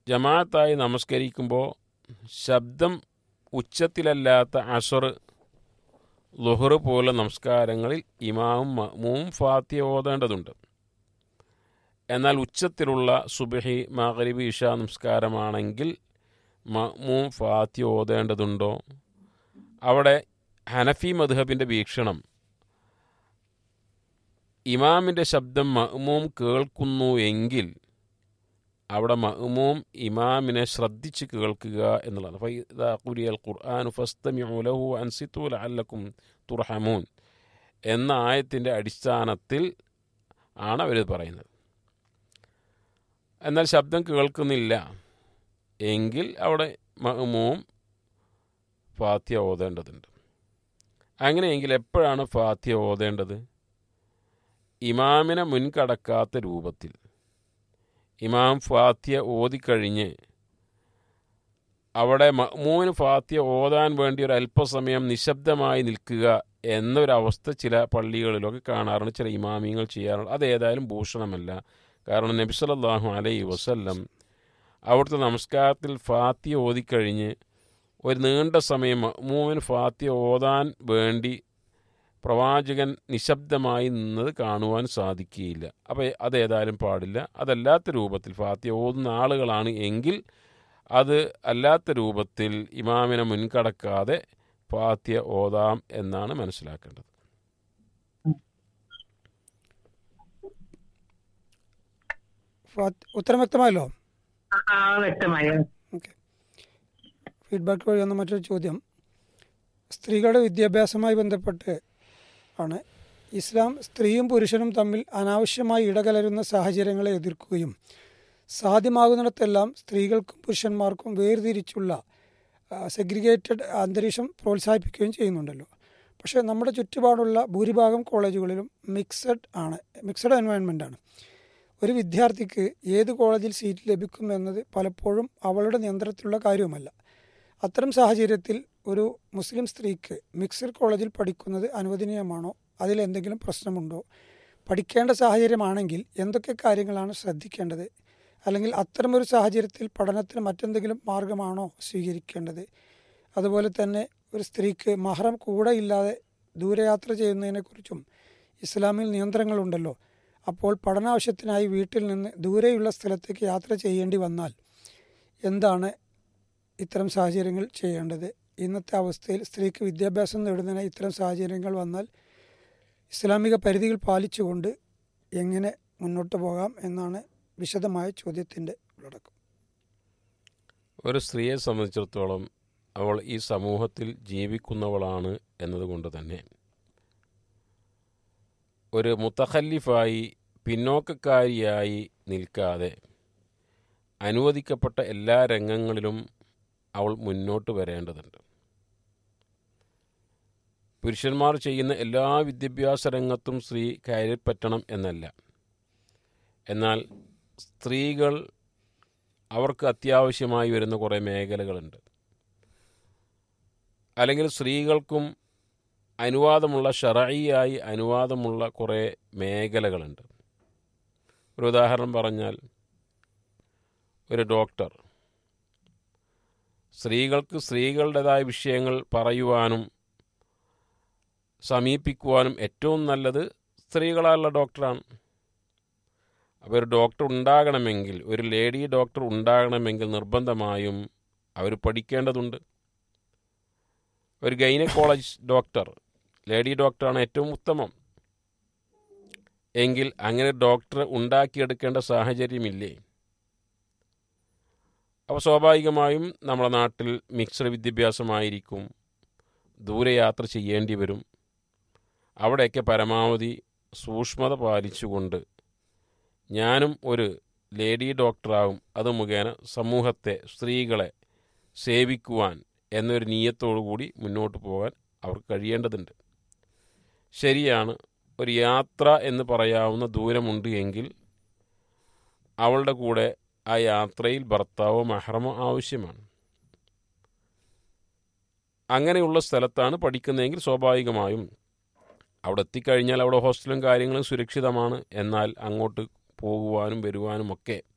ജമാഅത്തായി നമസ്കരിക്കുമ്പോൾ ശബ്ദം ഉച്ചത്തിലല്ലാത്ത അസർ ലുഹർ പോലെ നമസ്കാരങ്ങളിൽ ഇമാമും മഅ്മൂമും ഫാത്തിയ ഓതേണ്ടതുണ്ട് എന്നാൽ ഉച്ചത്തിലുള്ള സുബഹി മഗ്രിബ് ഇഷ നമസ്കാരമാണെങ്കിൽ മഅ്മൂം ഫാത്തിയ ഓതേണ്ടതുണ്ടോ അവിടെ ഹനഫി മദ്ഹബിൻ്റെ വീക്ഷണം ഇമാമിൻ്റെ ശബ്ദം മഅ്മൂം കേൾക്കുന്നു എങ്കിൽ അവിടെ മഅ്മൂം ഇമാമിനെ ശ്രദ്ധിച്ച് കേൾക്കുക എന്നുള്ളതാണ് അപ്പോൾ ഇതാ കുരിയൽ ഖുർആൻ ഫസ്തമിഉ ലഹു അൻസിത്തു ലഅല്ലക്കും തുർഹമൂൻ എന്ന ആയത്തിൻ്റെ അടിസ്ഥാനത്തിൽ ആണ് അവർ പറയുന്നത് എന്നാൽ ശബ്ദം കേൾക്കുന്നില്ല എങ്കിൽ അവിടെ മഅ്മൂം ഫാത്തിയ ഓതേണ്ടതുണ്ട് അങ്ങനെയെങ്കിൽ എപ്പോഴാണ് ഫാത്തിയ ഓതേണ്ടത് ഇമാമിനെ മുൻകടക്കാത്ത രൂപത്തിൽ ഇമാം ഫാത്തിയ ഓതിക്കഴിഞ്ഞ് അവിടെ മഅ്മൂമിന് ഫാത്തിയ ഓതാൻ വേണ്ടി ഒരു അല്പസമയം നിശബ്ദമായി നിൽക്കുക എന്നൊരവസ്ഥ ചില പള്ളികളിലൊക്കെ കാണാറുണ്ട് ചില ഇമാമിയങ്ങൾ ചെയ്യാറുണ്ട് അതേതായാലും ഭൂഷണമല്ല കാരണം നബി സല്ലല്ലാഹു അലൈഹി വസല്ലം അവിടുത്തെ നമസ്കാരത്തിൽ ഫാത്തിയ ഓതിക്കഴിഞ്ഞ് ഒരു നീണ്ട സമയം മഅ്മൂമിന് ഫാത്തിയ ഓതാൻ വേണ്ടി പ്രവാചകൻ നിശബ്ദമായി നിന്നത് കാണുവാൻ സാധിക്കുകയില്ല അപ്പോൾ അതേതായാലും പാടില്ല അതല്ലാത്ത രൂപത്തിൽ ഫാത്തിയ ഓതുന്ന ആളുകളാണ് എങ്കിൽ അത് അല്ലാത്ത രൂപത്തിൽ ഇമാമിനെ മുൻകടക്കാതെ ഫാത്തിയ ഓതാം എന്നാണ് മനസ്സിലാക്കേണ്ടത് ഫാത്ത്- ഉത്തരം വ്യക്തമായല്ലോ ആ വ്യക്തമായി ഓക്കെ ഫീഡ്ബാക്ക് വഴി വന്ന മറ്റൊരു ചോദ്യം സ്ത്രീകളുടെ വിദ്യാഭ്യാസവുമായി ബന്ധപ്പെട്ട് ആണ് ഇസ്ലാം സ്ത്രീയും പുരുഷനും തമ്മിൽ അനാവശ്യമായി ഇടകലരുന്ന സാഹചര്യങ്ങളെ എതിർക്കുകയും സാധ്യമാകുന്നിടത്തെല്ലാം സ്ത്രീകൾക്കും പുരുഷന്മാർക്കും വേർതിരിച്ചുള്ള സെഗ്രിഗേറ്റഡ് അന്തരീക്ഷം പ്രോത്സാഹിപ്പിക്കുകയും ചെയ്യുന്നുണ്ടല്ലോ പക്ഷേ നമ്മുടെ ചുറ്റുപാടുള്ള ഭൂരിഭാഗം കോളേജുകളിലും മിക്സഡ് ആണ് മിക്സഡ് എൻവയൺമെൻ്റ് ആണ് ഒരു വിദ്യാർത്ഥിക്ക് ഏത് കോളേജിൽ സീറ്റ് ലഭിക്കും എന്നത് പലപ്പോഴും അവളുടെ നിയന്ത്രണത്തിലുള്ള കാര്യവുമല്ല അത്തരം സാഹചര്യത്തിൽ ഒരു മുസ്ലിം സ്ത്രീക്ക് മിക്സഡ് കോളേജിൽ പഠിക്കുന്നത് അനുവദനീയമാണോ അതിൽ എന്തെങ്കിലും പ്രശ്നമുണ്ടോ പഠിക്കേണ്ട സാഹചര്യമാണെങ്കിൽ എന്തൊക്കെ കാര്യങ്ങളാണ് ശ്രദ്ധിക്കേണ്ടത് അല്ലെങ്കിൽ അത്തരമൊരു സാഹചര്യത്തിൽ പഠനത്തിന് മറ്റെന്തെങ്കിലും മാർഗമാണോ സ്വീകരിക്കേണ്ടത് അതുപോലെ തന്നെ ഒരു സ്ത്രീക്ക് മഹറം കൂടെ ഇല്ലാതെ ദൂരയാത്ര ചെയ്യുന്നതിനെക്കുറിച്ചും ഇസ്ലാമിൽ നിയന്ത്രണങ്ങളുണ്ടല്ലോ അപ്പോൾ പഠനാവശ്യത്തിനായി വീട്ടിൽ നിന്ന് ദൂരെയുള്ള സ്ഥലത്തേക്ക് യാത്ര ചെയ്യേണ്ടി വന്നാൽ എന്താണ് ഇത്തരം സാഹചര്യങ്ങൾ ചെയ്യേണ്ടത് ഇന്നത്തെ അവസ്ഥയിൽ സ്ത്രീക്ക് വിദ്യാഭ്യാസം നേടുന്നതിന് ഇത്തരം സാഹചര്യങ്ങൾ വന്നാൽ ഇസ്ലാമിക പരിധികൾ പാലിച്ചുകൊണ്ട് എങ്ങനെ മുന്നോട്ട് പോകാം എന്നാണ് വിശദമായ ചോദ്യത്തിൻ്റെ ഉള്ളടക്കം ഒരു സ്ത്രീയെ സംബന്ധിച്ചിടത്തോളം അവൾ ഈ സമൂഹത്തിൽ ജീവിക്കുന്നവളാണ് എന്നതുകൊണ്ട് തന്നെ ഒരു മുത്തഖല്ലിഫായി പിന്നോക്കക്കാരിയായി നിൽക്കാതെ അനുവദിക്കപ്പെട്ട എല്ലാ രംഗങ്ങളിലും അവൾ മുന്നോട്ട് വരേണ്ടതുണ്ട് പുരുഷന്മാർ ചെയ്യുന്ന എല്ലാ വിദ്യാഭ്യാസ രംഗത്തും സ്ത്രീ കയറിപ്പറ്റണം എന്നല്ല എന്നാൽ സ്ത്രീകൾ അവർക്ക് അത്യാവശ്യമായി വരുന്ന കുറേ മേഖലകളുണ്ട് അല്ലെങ്കിൽ സ്ത്രീകൾക്കും അനുവാദമുള്ള ഷറയിയായി അനുവാദമുള്ള കുറേ മേഖലകളുണ്ട് ഒരു ഉദാഹരണം പറഞ്ഞാൽ ഒരു ഡോക്ടർ സ്ത്രീകൾക്ക് സ്ത്രീകളുടേതായ വിഷയങ്ങൾ പറയുവാനും സമീപിക്കുവാനും ഏറ്റവും നല്ലത് സ്ത്രീകളായുള്ള ഡോക്ടറാണ് അപ്പോൾ ഒരു ഡോക്ടർ ഉണ്ടാകണമെങ്കിൽ ഒരു ലേഡി ഡോക്ടർ ഉണ്ടാകണമെങ്കിൽ നിർബന്ധമായും അവർ പഠിക്കേണ്ടതുണ്ട് ഒരു ഗൈനക്കോളജ് ഡോക്ടർ ലേഡി ഡോക്ടറാണ് ഏറ്റവും ഉത്തമം എങ്കിൽ അങ്ങനെ ഡോക്ടറെ ഉണ്ടാക്കിയെടുക്കേണ്ട സാഹചര്യമില്ലേ അപ്പോൾ സ്വാഭാവികമായും നമ്മുടെ നാട്ടിൽ മിക്സഡ് വിദ്യാഭ്യാസമായിരിക്കും ദൂരെ യാത്ര ചെയ്യേണ്ടി വരും അവിടെയൊക്കെ പരമാവധി സൂക്ഷ്മത പാലിച്ചുകൊണ്ട് ഞാനും ഒരു ലേഡി ഡോക്ടറാവും അത് മുഖേന സമൂഹത്തെ സ്ത്രീകളെ സേവിക്കുവാൻ എന്നൊരു നീയത്തോടു കൂടി മുന്നോട്ട് പോകാൻ അവർക്ക് കഴിയേണ്ടതുണ്ട് ശരിയാണ് ഒരു യാത്ര എന്ന് പറയാവുന്ന ദൂരമുണ്ട് എങ്കിൽ അവളുടെ കൂടെ ആ യാത്രയിൽ ഭർത്താവോ മഹ്റമോ ആവശ്യമാണ് അങ്ങനെയുള്ള സ്ഥലത്താണ് പഠിക്കുന്നതെങ്കിൽ സ്വാഭാവികമായും അവിടെ എത്തിക്കഴിഞ്ഞാൽ അവിടെ ഹോസ്റ്റലും കാര്യങ്ങളും സുരക്ഷിതമാണ് എന്നാൽ അങ്ങോട്ട് പോകുവാനും വരുവാനും ഒക്കെ